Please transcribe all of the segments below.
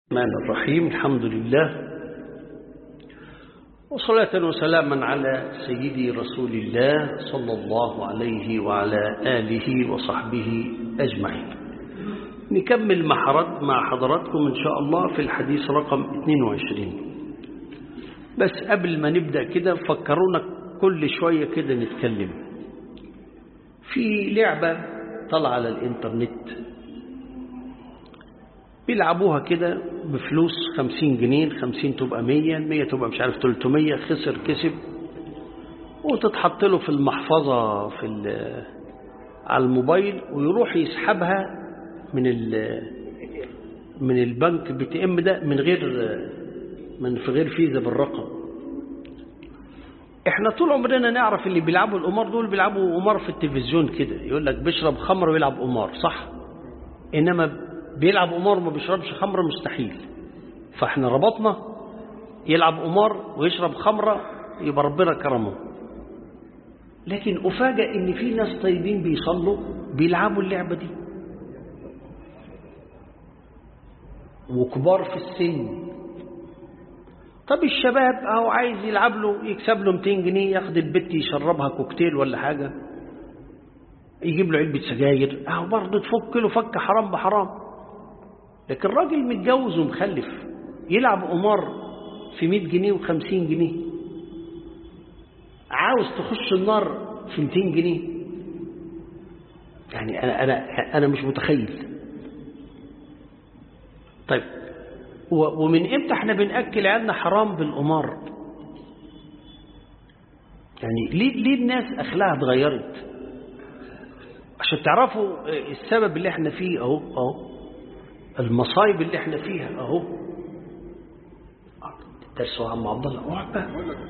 الرحمن الرحيم الحمد لله وصلاة وسلاما على سيدي رسول الله صلى الله عليه وعلى آله وصحبه أجمعين نكمل مع حضراتكم إن شاء الله في الحديث رقم 22 بس قبل ما نبدأ كده فكرونا كل شوية كده نتكلم في لعبة طلع على الإنترنت بيلعبوها كده بفلوس خمسين جنيه خمسين تبقى مية مية تبقى مش عارف تلتمية خسر كسب وتتحط له في المحفظة في على الموبايل ويروح يسحبها من من البنك بي تي ام ده من غير من في غير فيزا بالرقم احنا طول عمرنا نعرف اللي بيلعبوا القمار دول بيلعبوا قمار في التلفزيون كده يقول لك بيشرب خمر ويلعب قمار صح انما بيلعب قمار وما بيشربش خمره مستحيل فاحنا ربطنا يلعب قمار ويشرب خمره يبقى ربنا كرمه لكن افاجئ ان في ناس طيبين بيصلوا بيلعبوا اللعبه دي وكبار في السن طب الشباب اهو عايز يلعب له يكسب له 200 جنيه ياخد البت يشربها كوكتيل ولا حاجه يجيب له علبه سجاير اهو برضه تفك له فك حرام بحرام لكن راجل متجوز ومخلف يلعب قمار في 100 جنيه و50 جنيه عاوز تخش النار في 200 جنيه يعني انا انا انا مش متخيل طيب ومن امتى احنا بناكل عيالنا حرام بالقمار يعني ليه ليه الناس اخلاقها اتغيرت عشان تعرفوا السبب اللي احنا فيه اهو اهو المصايب اللي احنا فيها اهو درس عم عبد الله اقعد بقى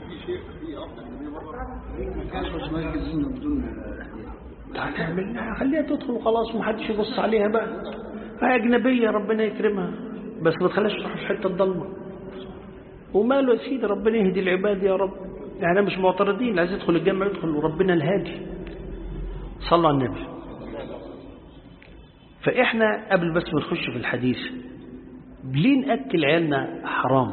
هتعمل خليها تدخل وخلاص ومحدش يبص عليها بقى هي اجنبيه ربنا يكرمها بس ما تخليهاش تروح في حته الضلمه وماله يا سيدي ربنا يهدي العباد يا رب احنا مش معترضين اللي عايز يدخل الجامع يدخل وربنا الهادي صلى على النبي فإحنا قبل بس ما نخش في الحديث ليه نأكل عيالنا حرام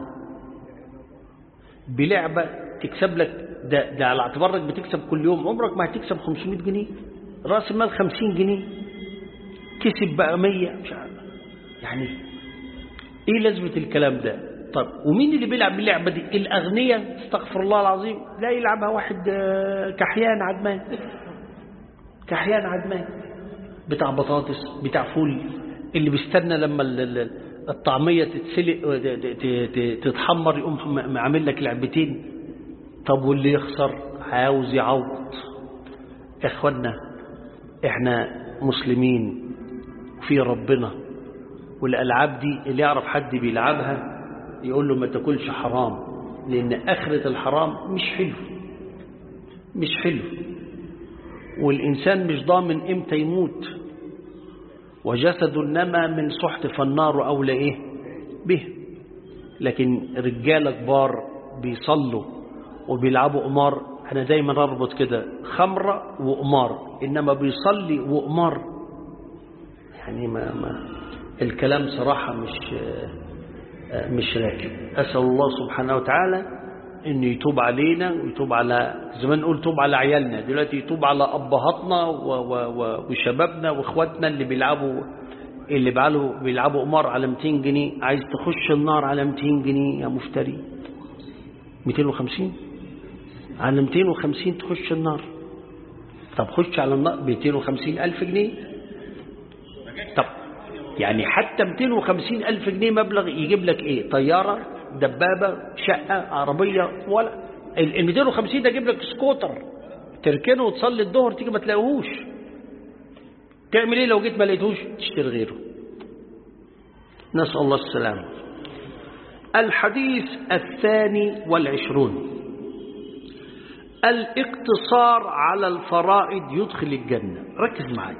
بلعبة تكسب لك ده, ده على اعتبارك بتكسب كل يوم عمرك ما هتكسب 500 جنيه رأس المال 50 جنيه كسب بقى 100 مش عارف يعني ايه لازمة الكلام ده طب ومين اللي بيلعب اللعبة دي الأغنياء استغفر الله العظيم لا يلعبها واحد كحيان عدمان كحيان عدمان بتاع بطاطس بتاع فول اللي بيستنى لما الطعمية تتسلق تتحمر يقوم عامل لك لعبتين طب واللي يخسر عاوز يعوض يا اخوانا احنا مسلمين في ربنا والالعاب دي اللي يعرف حد بيلعبها يقول له ما تاكلش حرام لان اخرة الحرام مش حلو مش حلو والإنسان مش ضامن إمتى يموت وجسد نما من سحت فالنار أولى إيه به لكن رجالة كبار بيصلوا وبيلعبوا قمار أنا دايما أربط كده خمرة وقمار إنما بيصلي وقمار يعني ما, ما الكلام صراحة مش مش راكب أسأل الله سبحانه وتعالى انه يتوب علينا ويتوب على زمان نقول توب على عيالنا دلوقتي يتوب على ابهاتنا وشبابنا واخواتنا اللي بيلعبوا اللي بيلعبوا بيلعبوا قمار على 200 جنيه عايز تخش النار على 200 جنيه يا مفتري 250 على 250 تخش النار طب خش على النار ب 250 ألف جنيه طب يعني حتى 250 ألف جنيه مبلغ يجيب لك ايه طيارة دبابة شقة عربية ولا ال 250 ده يجيب لك سكوتر تركنه وتصلي الظهر تيجي ما تلاقيهوش تعمل ايه لو جيت ما لقيتهوش تشتري غيره نسأل الله السلامة الحديث الثاني والعشرون الاقتصار على الفرائض يدخل الجنة ركز معي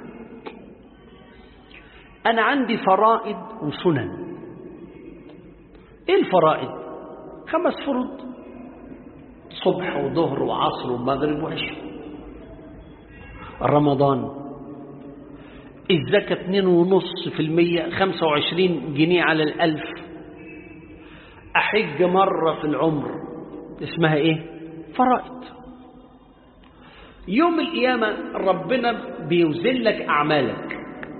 أنا عندي فرائض وسنن ايه الفرائض خمس فروض صبح وظهر وعصر ومغرب وعشاء رمضان الزكاة اتنين ونص في المية خمسة وعشرين جنيه على الألف أحج مرة في العمر اسمها إيه فرائض يوم القيامة ربنا بيوزن لك أعمالك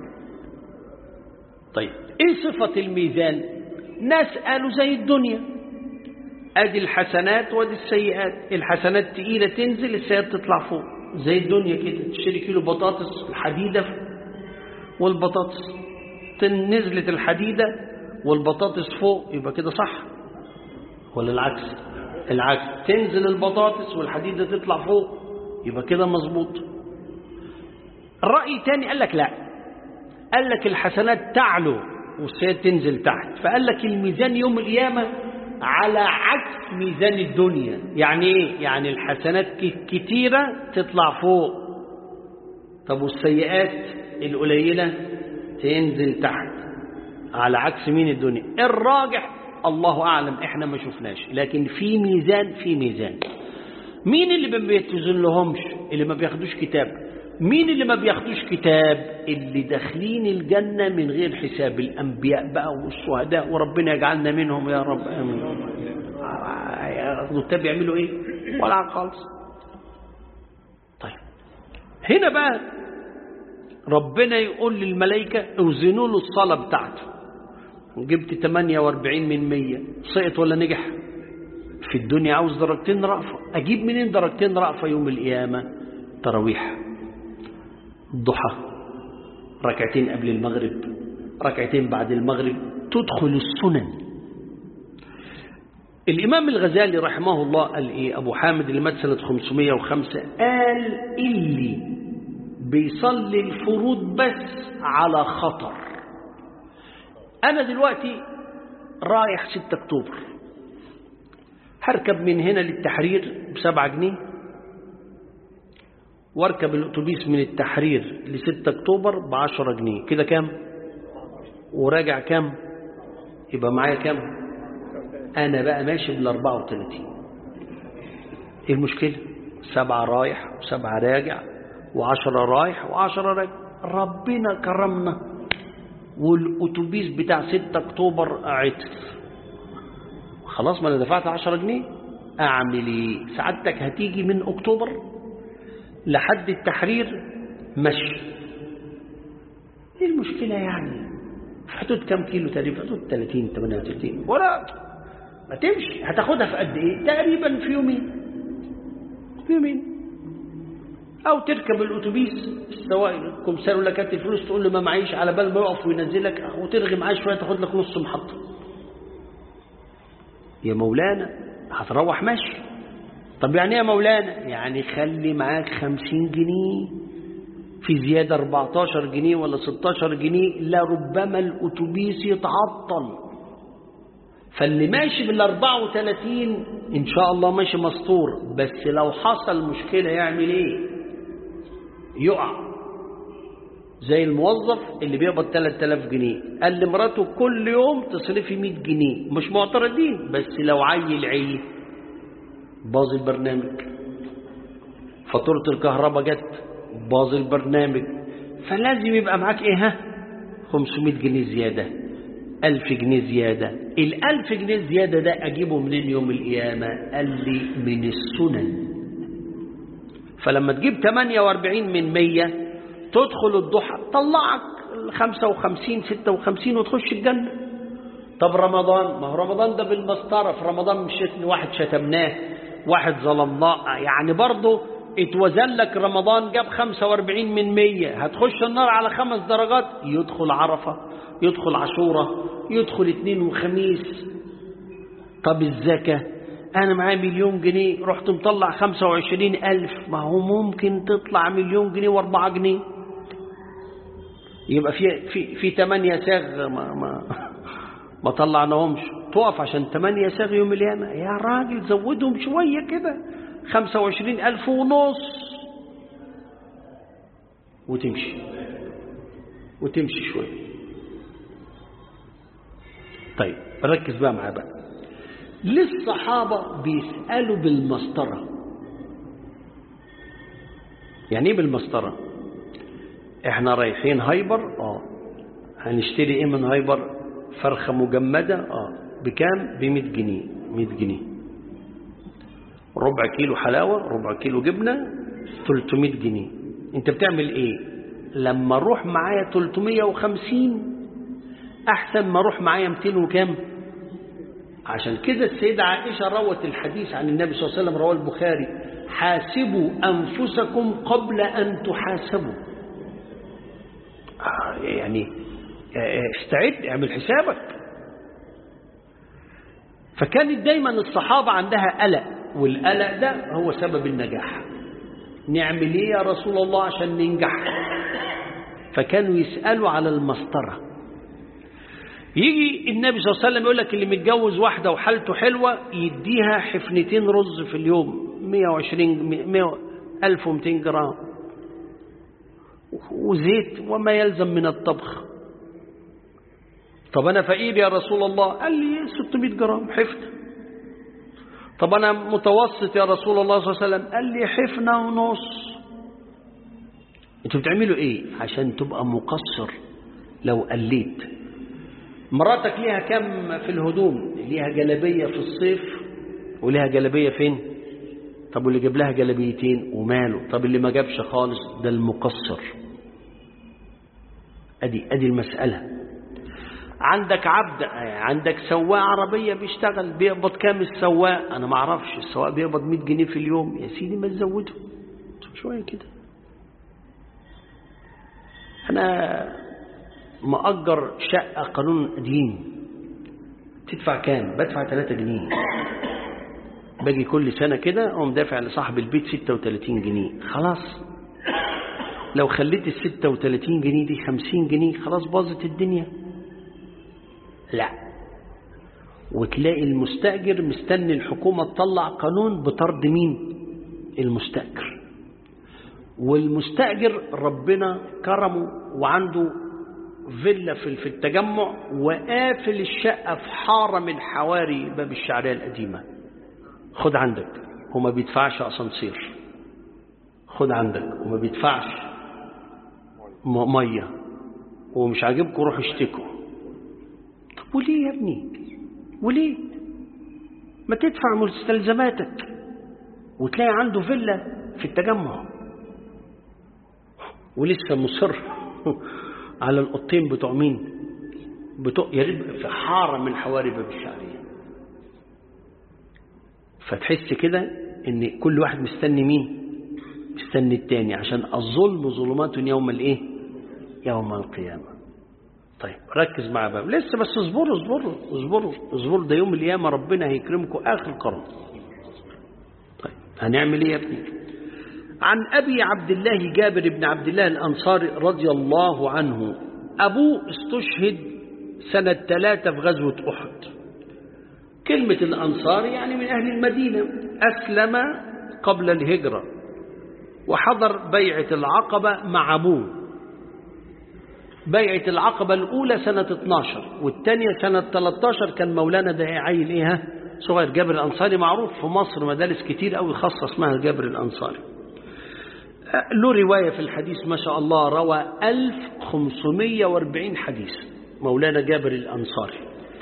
طيب إيه صفة الميزان ناس قالوا زي الدنيا ادي الحسنات وادي السيئات الحسنات تقيلة تنزل السيئات تطلع فوق زي الدنيا كده تشتري كيلو بطاطس الحديدة والبطاطس نزلت الحديدة والبطاطس فوق يبقى كده صح ولا العكس العكس تنزل البطاطس والحديدة تطلع فوق يبقى كده مظبوط الرأي تاني قال لك لا قال لك الحسنات تعلو والسيئات تنزل تحت فقال لك الميزان يوم القيامة على عكس ميزان الدنيا يعني ايه يعني الحسنات كتيرة تطلع فوق طب والسيئات القليلة تنزل تحت على عكس مين الدنيا الراجح الله أعلم احنا ما شفناش لكن في ميزان في ميزان مين اللي ما بيتوزن لهمش اللي ما بياخدوش كتاب مين اللي ما بياخدوش كتاب اللي داخلين الجنة من غير حساب الأنبياء بقى والشهداء وربنا يجعلنا منهم يا رب آمين ياخدوا الكتاب يعملوا ايه ولا خالص طيب هنا بقى ربنا يقول للملائكة اوزنوا له الصلاة بتاعته جبت 48 من 100 سقط ولا نجح في الدنيا عاوز درجتين رأفة أجيب منين درجتين رأفة يوم القيامة تراويح الضحى ركعتين قبل المغرب ركعتين بعد المغرب تدخل السنن الإمام الغزالي رحمه الله قال إيه أبو حامد اللي مات سنة 505 قال اللي بيصلي الفروض بس على خطر أنا دلوقتي رايح 6 أكتوبر هركب من هنا للتحرير بسبعة جنيه واركب الاتوبيس من التحرير ل 6 اكتوبر ب 10 جنيه كده كام وراجع كام يبقى معايا كام انا بقى ماشي بال 34 ايه المشكله سبعة رايح وسبعة راجع وعشرة رايح وعشرة راجع ربنا كرمنا والاتوبيس بتاع 6 اكتوبر عطل خلاص ما انا دفعت 10 جنيه اعمل ايه سعادتك هتيجي من اكتوبر لحد التحرير مشي ايه المشكلة يعني في حدود كام كيلو تقريبا حدود 30 38 ولا ما تمشي هتاخدها في قد ايه تقريبا في يومين في يومين او تركب الاتوبيس السواق الكمسار يقول لك هات الفلوس تقول له ما معيش على بال ما يقف وينزلك وترغي معاه شويه تاخد لك نص محطه يا مولانا هتروح ماشي طب يعني ايه يا مولانا يعني خلي معاك خمسين جنيه في زيادة 14 جنيه ولا 16 جنيه لربما الأتوبيس يتعطل فاللي ماشي بال 34 إن شاء الله ماشي مستور بس لو حصل مشكلة يعمل إيه يقع زي الموظف اللي بيقبض 3000 جنيه قال لمراته كل يوم تصرفي 100 جنيه مش معترضين بس لو عيل عيه باظ البرنامج فاتورة الكهرباء جت باظ البرنامج فلازم يبقى معاك ايه ها 500 جنيه زيادة 1000 جنيه زيادة ال 1000 جنيه زيادة ده أجيبه منين يوم القيامة قال لي من السنن فلما تجيب 48 من 100 تدخل الضحى طلعك 55 56 وتخش الجنة طب رمضان ما هو رمضان ده بالمسطرة في رمضان مش واحد شتمناه واحد ظلمناه يعني برضه اتوزن لك رمضان جاب 45 من 100 هتخش النار على خمس درجات يدخل عرفة يدخل عاشورة يدخل اثنين وخميس طب الزكاة أنا معايا مليون جنيه رحت مطلع 25 ألف ما هو ممكن تطلع مليون جنيه واربعة جنيه يبقى في في في 8 ساغ ما ما ما طلعناهمش تقف عشان 8 ساغ يوم القيامة يا راجل زودهم شوية كده 25 ألف ونص وتمشي وتمشي شوية طيب ركز بقى معايا بقى للصحابة بيسألوا بالمسطرة يعني ايه بالمسطرة احنا رايحين هايبر اه هنشتري ايه من هايبر فرخة مجمدة اه بكام ب 100 جنيه 100 جنيه ربع كيلو حلاوة ربع كيلو جبنة 300 جنيه انت بتعمل ايه لما اروح معايا 350 احسن ما اروح معايا 200 وكام عشان كده السيدة عائشة روت الحديث عن النبي صلى الله عليه وسلم رواه البخاري حاسبوا أنفسكم قبل أن تحاسبوا آه يعني استعد اعمل حسابك فكانت دايما الصحابة عندها قلق والقلق ده هو سبب النجاح نعمل ايه يا رسول الله عشان ننجح فكانوا يسألوا على المسطرة يجي النبي صلى الله عليه وسلم يقول لك اللي متجوز واحدة وحالته حلوة يديها حفنتين رز في اليوم 120 100 1200 جرام وزيت وما يلزم من الطبخ طب أنا فقير يا رسول الله قال لي 600 جرام حفنة طب أنا متوسط يا رسول الله صلى الله عليه وسلم قال لي حفنة ونص انتوا بتعملوا ايه عشان تبقى مقصر لو قليت مراتك ليها كم في الهدوم ليها جلبية في الصيف وليها جلبية فين طب واللي جاب لها جلبيتين وماله طب اللي ما جابش خالص ده المقصر ادي ادي المسألة عندك عبد عندك سواق عربية بيشتغل بيقبض كام السواق انا ما اعرفش السواق بيقبض 100 جنيه في اليوم يا سيدي ما تزوده شوية كده انا مأجر شقة قانون قديم تدفع كام بدفع 3 جنيه باجي كل سنة كده اقوم دافع لصاحب البيت 36 جنيه خلاص لو خليت ال 36 جنيه دي 50 جنيه خلاص باظت الدنيا لا وتلاقي المستأجر مستني الحكومة تطلع قانون بطرد مين المستأجر والمستأجر ربنا كرمه وعنده فيلا في التجمع وقافل الشقة في حارة من حواري باب الشعرية القديمة خد عندك وما بيدفعش أسانسير خد عندك وما بيدفعش مية ومش عاجبكم روحوا اشتكوا طب وليه يا ابني وليه ما تدفع مستلزماتك وتلاقي عنده فيلا في التجمع ولسه مصر على القطين بتوع مين بتوع يا ريت في حاره من حواري باب الشعريه فتحس كده ان كل واحد مستني مين مستني التاني عشان الظلم ظلمات يوم الايه يوم القيامه طيب ركز معايا بقى لسه بس اصبروا اصبروا اصبروا اصبروا ده يوم القيامه ربنا هيكرمكم اخر قرن طيب هنعمل ايه يا ابني عن أبي عبد الله جابر بن عبد الله الأنصاري رضي الله عنه أبوه استشهد سنة ثلاثة في غزوة أحد كلمة الأنصار يعني من أهل المدينة أسلم قبل الهجرة وحضر بيعة العقبة مع أبوه بيعة العقبة الأولى سنة 12 والثانية سنة 13 كان مولانا ده عيل إيه صغير جابر الأنصاري معروف في مصر مدارس كتير قوي خاصة اسمها جابر الأنصاري له رواية في الحديث ما شاء الله روى 1540 حديث مولانا جابر الأنصاري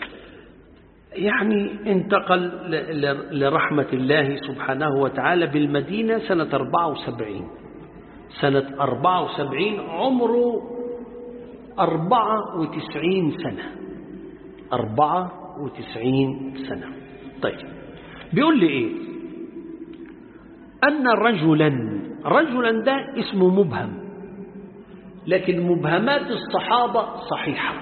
يعني انتقل لرحمة الله سبحانه وتعالى بالمدينة سنة 74 سنة 74 عمره 94 سنة 94 سنة طيب بيقول لي ايه أن رجلا رجلا ده اسمه مبهم لكن مبهمات الصحابة صحيحة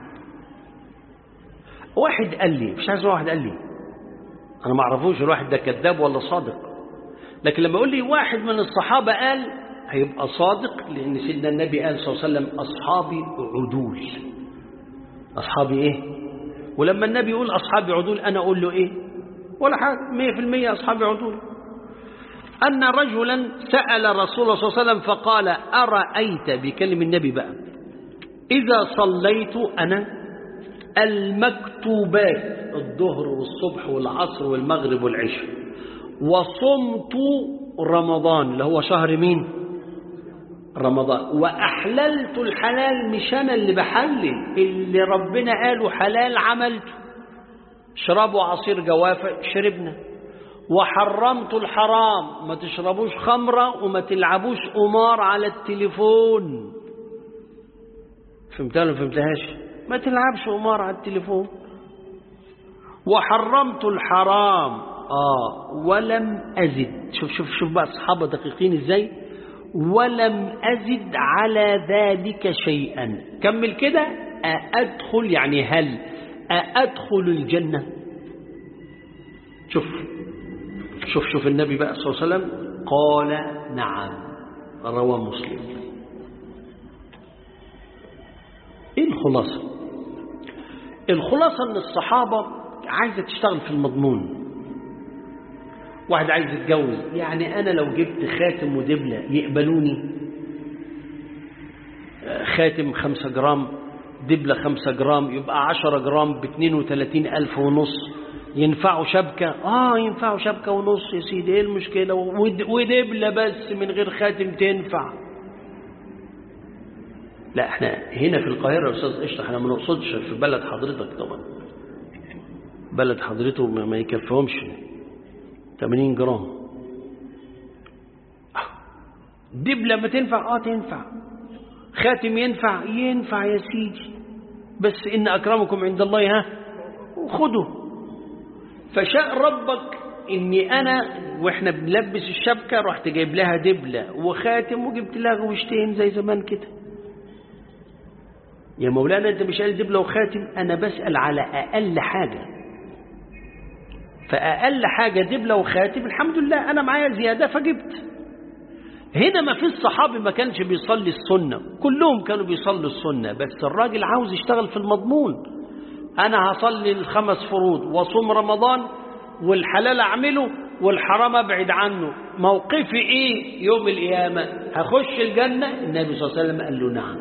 واحد قال لي مش عايز واحد قال لي أنا ما أعرفوش الواحد ده كذاب ولا صادق لكن لما يقول لي واحد من الصحابة قال هيبقى صادق لأن سيدنا النبي قال صلى الله عليه وسلم أصحابي عدول أصحابي إيه ولما النبي يقول أصحابي عدول أنا أقول له إيه ولا حاجة مية في المية أصحابي عدول أن رجلا سأل رسول الله صلى الله عليه وسلم فقال أرأيت بكلم النبي بقى إذا صليت أنا المكتوبات الظهر والصبح والعصر والمغرب والعشاء وصمت رمضان اللي هو شهر مين رمضان وأحللت الحلال مش أنا اللي بحلل اللي ربنا قاله حلال عملته اشربوا عصير جوافة شربنا وحرمت الحرام ما تشربوش خمرة وما تلعبوش قمار على التليفون فهمتها ولا ما فهمتهاش ما تلعبش قمار على التليفون وحرمت الحرام آه ولم أزد شوف شوف شوف بقى الصحابة دقيقين إزاي ولم أزد على ذلك شيئا كمل كده أدخل يعني هل أدخل الجنة شوف شوف شوف النبي بقى صلى الله عليه وسلم قال نعم رواه مسلم ايه الخلاصة الخلاصة ان الصحابة عايزة تشتغل في المضمون واحد عايز يتجوز يعني انا لو جبت خاتم ودبلة يقبلوني خاتم خمسة جرام دبلة خمسة جرام يبقى عشرة جرام باتنين وتلاتين ألف ونص ينفعوا شبكة آه ينفعوا شبكة ونص يا سيدي إيه المشكلة ودبلة بس من غير خاتم تنفع لا احنا هنا في القاهرة يا أستاذ قشطة احنا ما نقصدش في بلد حضرتك طبعا بلد حضرته ما يكفهمش 80 جرام دبلة ما تنفع اه تنفع خاتم ينفع ينفع يا سيدي بس إن أكرمكم عند الله ها خده فشاء ربك إني أنا وإحنا بنلبس الشبكة رحت جايب لها دبلة وخاتم وجبت لها غوشتين زي زمان كده يا مولانا أنت مش قال دبلة وخاتم أنا بسأل على أقل حاجة فأقل حاجة دبلة وخاتم الحمد لله أنا معايا زيادة فجبت هنا ما في الصحابي ما كانش بيصلي السنة كلهم كانوا بيصلوا السنة بس الراجل عاوز يشتغل في المضمون أنا هصلي الخمس فروض وصوم رمضان والحلال أعمله والحرام أبعد عنه موقفي إيه يوم القيامة هخش الجنة النبي صلى الله عليه وسلم قال له نعم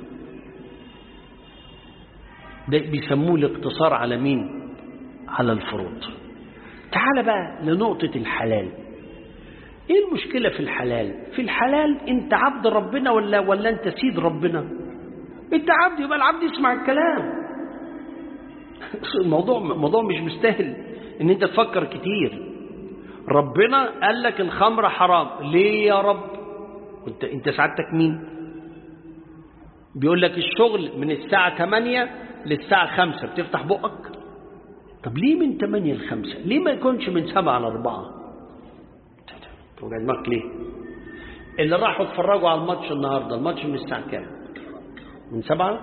ده بيسموه الاقتصار على مين على الفروض تعال بقى لنقطة الحلال ايه المشكلة في الحلال في الحلال انت عبد ربنا ولا ولا انت سيد ربنا انت عبد يبقى العبد يسمع الكلام الموضوع موضوع مش مستاهل ان انت تفكر كتير ربنا قال لك الخمر حرام ليه يا رب انت انت سعادتك مين بيقول لك الشغل من الساعة 8 للساعة 5 بتفتح بقك طب ليه من 8 ل 5 ليه ما يكونش من 7 ل 4 توجع دماغك ليه اللي راحوا اتفرجوا على الماتش النهارده الماتش من الساعه كام من سبعة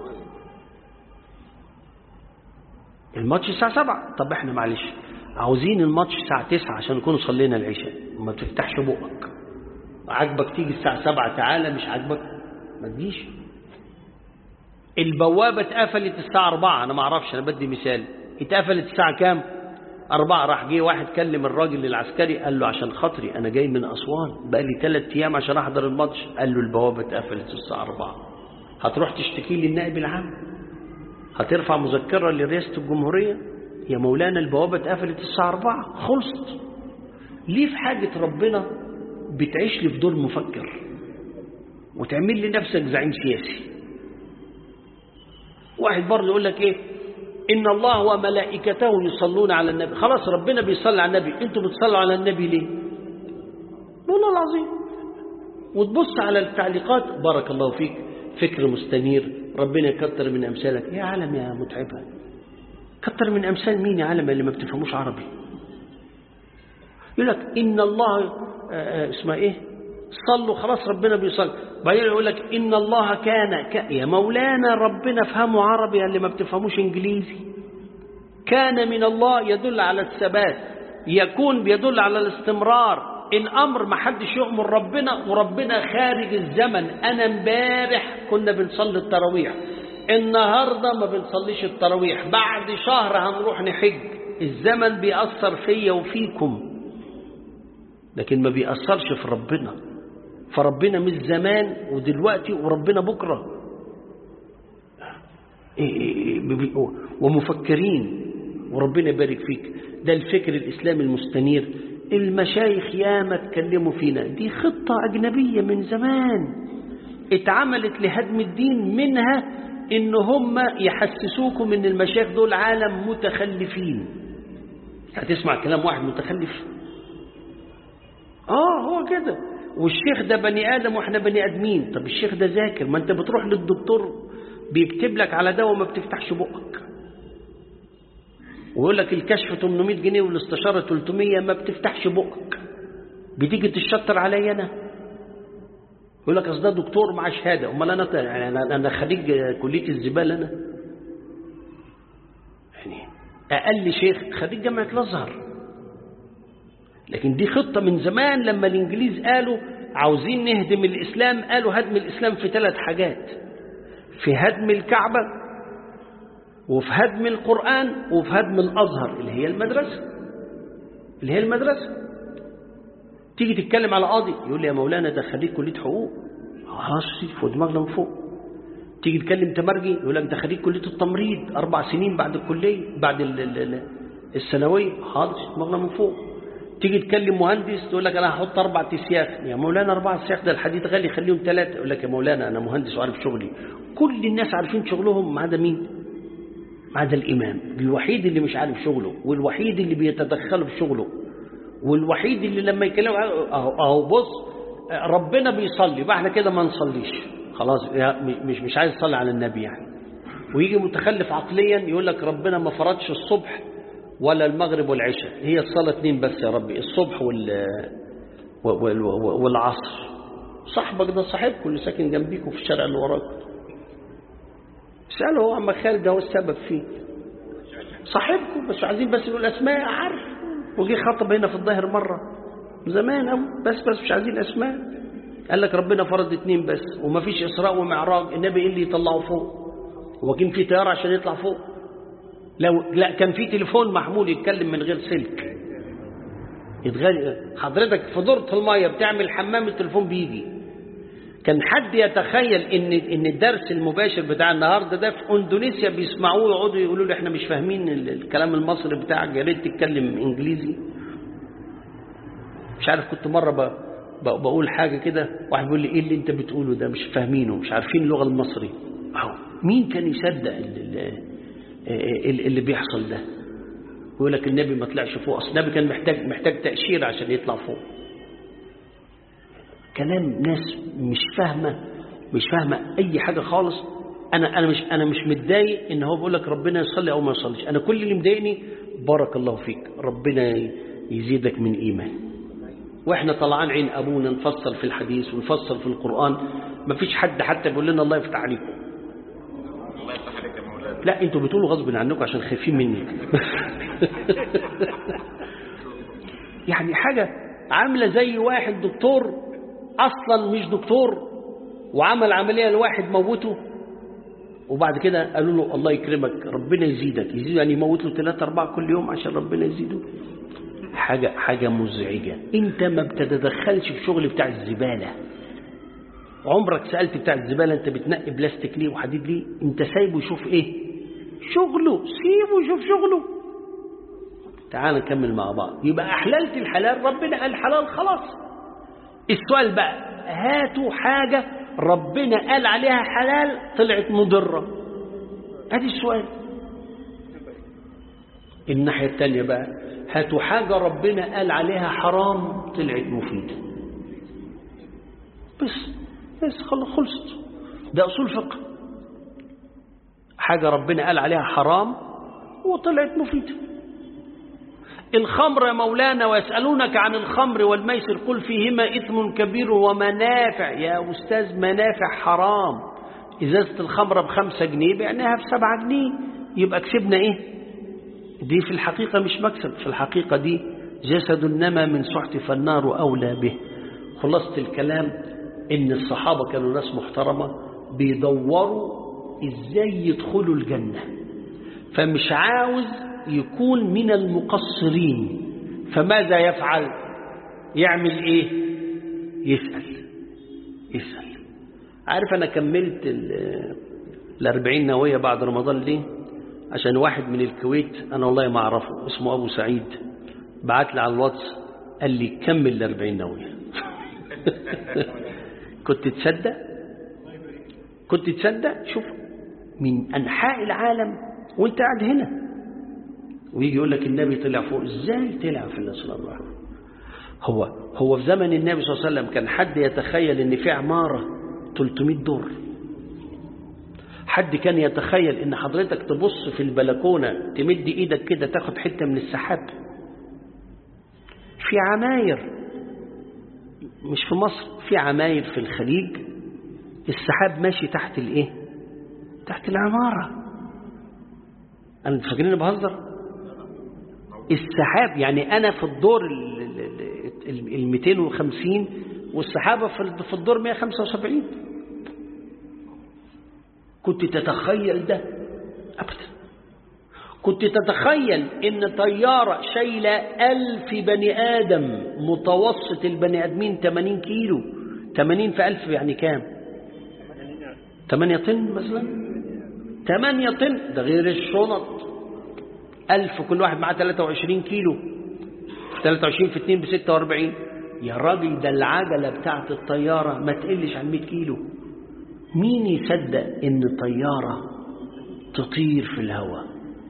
الماتش الساعة سبعة طب احنا معلش عاوزين الماتش الساعة تسعة عشان نكون صلينا العشاء ما تفتحش بقك عاجبك تيجي الساعة سبعة تعالى مش عاجبك ما تجيش البوابة اتقفلت الساعة أربعة أنا ما أعرفش أنا بدي مثال اتقفلت الساعة كام أربعة راح جه واحد كلم الراجل العسكري قال له عشان خاطري أنا جاي من أسوان بقى لي ثلاث أيام عشان أحضر الماتش قال له البوابة اتقفلت الساعة أربعة هتروح تشتكي للنائب العام هترفع مذكرة لرئاسة الجمهورية يا مولانا البوابة اتقفلت الساعة أربعة خلصت ليه في حاجة ربنا بتعيش لي في دور مفكر وتعمل لي نفسك زعيم سياسي واحد برضه يقول لك ايه إن الله وملائكته يصلون على النبي خلاص ربنا بيصلي على النبي أنتوا بتصلوا على النبي ليه والله العظيم وتبص على التعليقات بارك الله فيك فكر مستنير ربنا يكتر من أمثالك يا عالم يا متعبة كتر من أمثال مين يا عالم اللي ما بتفهموش عربي يقول لك إن الله اسمها إيه صلوا خلاص ربنا بيصلي بعدين يقول لك إن الله كان ك... يا مولانا ربنا فهموا عربي اللي ما بتفهموش إنجليزي كان من الله يدل على الثبات يكون بيدل على الاستمرار إن أمر ما حدش يؤمر ربنا وربنا خارج الزمن أنا امبارح كنا بنصلي التراويح النهاردة ما بنصليش التراويح بعد شهر هنروح نحج الزمن بيأثر فيا وفيكم لكن ما بيأثرش في ربنا فربنا مش زمان ودلوقتي وربنا بكرة ومفكرين وربنا يبارك فيك ده الفكر الإسلامي المستنير المشايخ ياما اتكلموا فينا دي خطة أجنبية من زمان اتعملت لهدم الدين منها ان هم يحسسوكم ان المشايخ دول عالم متخلفين هتسمع كلام واحد متخلف اه هو كده والشيخ ده بني ادم واحنا بني ادمين طب الشيخ ده ذاكر ما انت بتروح للدكتور بيكتب لك على دواء ما بتفتحش بقك ويقول لك الكشف 800 جنيه والاستشاره 300 ما بتفتحش بقك بتيجي تشطر عليا انا يقول لك اصل ده دكتور مع شهاده امال انا يعني انا انا خريج كليه الزباله انا يعني اقل شيخ خريج جامعه الازهر لكن دي خطه من زمان لما الانجليز قالوا عاوزين نهدم الاسلام قالوا هدم الاسلام في ثلاث حاجات في هدم الكعبه وفي هدم القران وفي هدم الازهر اللي هي المدرسه اللي هي المدرسه تيجي تتكلم على قاضي يقول لي يا مولانا ده خريج كليه حقوق خلاص فوق دماغنا من فوق تيجي تكلم تمرجي يقول لك ده خريج كليه التمريض اربع سنين بعد الكليه بعد ال ال الثانويه حاضر دماغنا من فوق تيجي تكلم مهندس تقول لك انا هحط اربع تسياخ يا مولانا اربع تسياخ ده الحديد غالي خليهم ثلاثه يقول لك يا مولانا انا مهندس وعارف شغلي كل الناس عارفين شغلهم ما عدا مين ما عدا الامام الوحيد اللي مش عارف شغله والوحيد اللي بيتدخل في شغله والوحيد اللي لما يكلم اهو اهو بص ربنا بيصلي بقى احنا كده ما نصليش خلاص مش مش عايز يصلي على النبي يعني ويجي متخلف عقليا يقول لك ربنا ما فرضش الصبح ولا المغرب والعشاء هي الصلاه اتنين بس يا ربي الصبح وال والعصر صاحبك ده صاحبكم اللي ساكن جنبيكم في الشارع اللي وراكم اساله هو عم خالد ده هو السبب فيه صاحبكم بس عايزين بس نقول اسماء عارف وجي خطب هنا في الظاهر مرة زمان أو بس بس مش عايزين أسماء قال لك ربنا فرض اتنين بس وما فيش إسراء ومعراج النبي إيه اللي يطلعه فوق هو كان في طيارة عشان يطلع فوق لو لا كان في تليفون محمول يتكلم من غير سلك يتغير حضرتك في دورة المية بتعمل حمام التليفون بيجي كان حد يتخيل ان ان الدرس المباشر بتاع النهارده ده في اندونيسيا بيسمعوه يقعدوا يقولوا له احنا مش فاهمين الكلام المصري بتاعك يا ريت تتكلم انجليزي مش عارف كنت مره ب... ب... بقول حاجه كده واحد بيقول لي ايه اللي انت بتقوله ده مش فاهمينه مش عارفين اللغه المصري اهو مين كان يصدق اللي, اللي بيحصل ده يقول لك النبي ما طلعش فوق اصل النبي كان محتاج محتاج تاشيره عشان يطلع فوق كلام ناس مش فاهمة مش فاهمة أي حاجة خالص أنا أنا مش أنا مش متضايق إن هو بيقول لك ربنا يصلي أو ما يصليش أنا كل اللي مضايقني بارك الله فيك ربنا يزيدك من إيمان وإحنا طلعان عين أبونا نفصل في الحديث ونفصل في القرآن ما فيش حد حتى بيقول لنا الله يفتح عليكم الله يفتح عليك يا مولانا لا انتوا بتقولوا غصب عنكم عشان خايفين مني يعني حاجة عاملة زي واحد دكتور اصلا مش دكتور وعمل عمليه لواحد موته وبعد كده قالوا له الله يكرمك ربنا يزيدك يزيد يعني يموت له ثلاثة أربعة كل يوم عشان ربنا يزيده حاجة حاجة مزعجة أنت ما بتتدخلش في شغل بتاع الزبالة عمرك سألت بتاع الزبالة أنت بتنقي بلاستيك ليه وحديد ليه أنت سايبه يشوف إيه شغله سيبه يشوف شغله تعال نكمل مع بعض يبقى أحللت الحلال ربنا قال حلال خلاص السؤال بقى هاتوا حاجة ربنا قال عليها حلال طلعت مضرة ادي السؤال الناحية التانية بقى هاتوا حاجة ربنا قال عليها حرام طلعت مفيدة بس بس خلاص خلصت ده أصول فقه حاجة ربنا قال عليها حرام وطلعت مفيدة الخمر يا مولانا ويسألونك عن الخمر والميسر قل فيهما إثم كبير ومنافع يا أستاذ منافع حرام إزازة الخمرة بخمسة جنيه بعناها بسبعة جنيه يبقى كسبنا إيه دي في الحقيقة مش مكسب في الحقيقة دي جسد نما من سحت فالنار أولى به خلاصة الكلام إن الصحابة كانوا ناس محترمة بيدوروا إزاي يدخلوا الجنة فمش عاوز يكون من المقصرين فماذا يفعل يعمل ايه يسأل يسأل عارف انا كملت الاربعين نوية بعد رمضان ليه عشان واحد من الكويت انا والله ما اعرفه اسمه ابو سعيد بعت لي على الواتس قال لي كمل الاربعين نوية كنت تصدق كنت تصدق شوف من أنحاء العالم وانت قاعد هنا ويجي يقول لك النبي طلع فوق ازاي طلع في الإسلام هو هو في زمن النبي صلى الله عليه وسلم كان حد يتخيل ان في عمارة 300 دور حد كان يتخيل ان حضرتك تبص في البلكونة تمد ايدك كده تاخد حتة من السحاب في عماير مش في مصر في عماير في الخليج السحاب ماشي تحت الايه تحت العمارة انا فاكرين بهزر السحاب يعني انا في الدور ال 250 والسحابة في الدور 175 كنت تتخيل ده أبدا كنت تتخيل ان طيارة شايلة ألف بني آدم متوسط البني آدمين 80 كيلو 80 في ألف يعني كام 8 طن مثلا 8 طن ده غير الشنط ألف كل واحد معاه 23 كيلو 23 في 2 ب 46 يا راجل ده العجلة بتاعت الطيارة ما تقلش عن 100 كيلو مين يصدق ان طيارة تطير في الهواء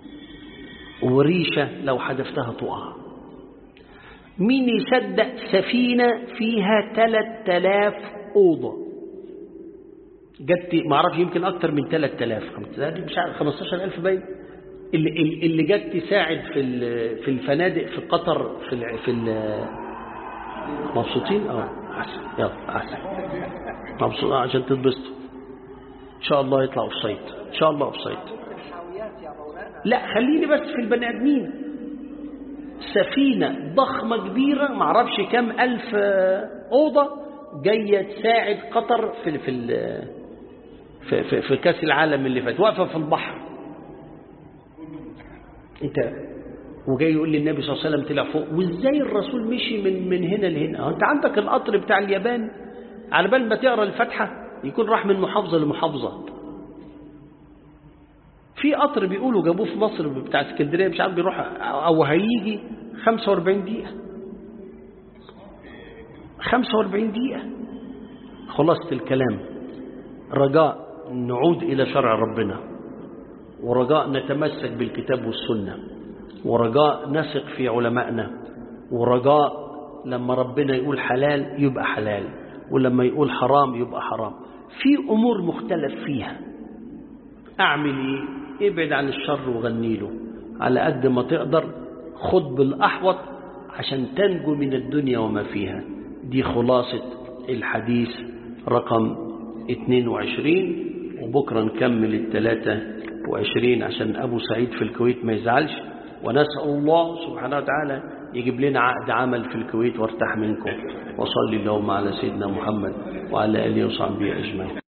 وريشة لو حدفتها تقع مين يصدق سفينة فيها 3000 أوضة جت ما اعرفش يمكن أكتر من 3000 مش عارف 15000 باين اللي اللي جت تساعد في في الفنادق في قطر في ال في ال مبسوطين اه احسن يلا احسن مبسوط عشان تتبسطوا ان شاء الله يطلعوا في صيد ان شاء الله في صيد لا خليني بس في البني ادمين سفينة ضخمة كبيرة معرفش كم ألف أوضة جاية تساعد قطر في في في, في, في كأس العالم اللي فات واقفة في البحر انت وجاي يقول لي النبي صلى الله عليه وسلم طلع فوق وازاي الرسول مشي من من هنا لهنا انت عندك القطر بتاع اليابان على بال ما تقرا الفاتحه يكون راح من محافظه لمحافظه في قطر بيقولوا جابوه في مصر بتاع اسكندريه مش عارف بيروح او هيجي 45 دقيقه 45 دقيقه خلاصه الكلام رجاء نعود الى شرع ربنا ورجاء نتمسك بالكتاب والسنة ورجاء نثق في علمائنا ورجاء لما ربنا يقول حلال يبقى حلال ولما يقول حرام يبقى حرام في أمور مختلف فيها أعمل إيه ابعد عن الشر وغني له على قد ما تقدر خد بالأحوط عشان تنجو من الدنيا وما فيها دي خلاصة الحديث رقم 22 وبكرة نكمل الثلاثة وعشرين عشان أبو سعيد في الكويت ما يزعلش ونسأل الله سبحانه وتعالى يجيب لنا عقد عمل في الكويت وارتاح منكم وصلي اللهم على سيدنا محمد وعلى آله وصحبه أجمعين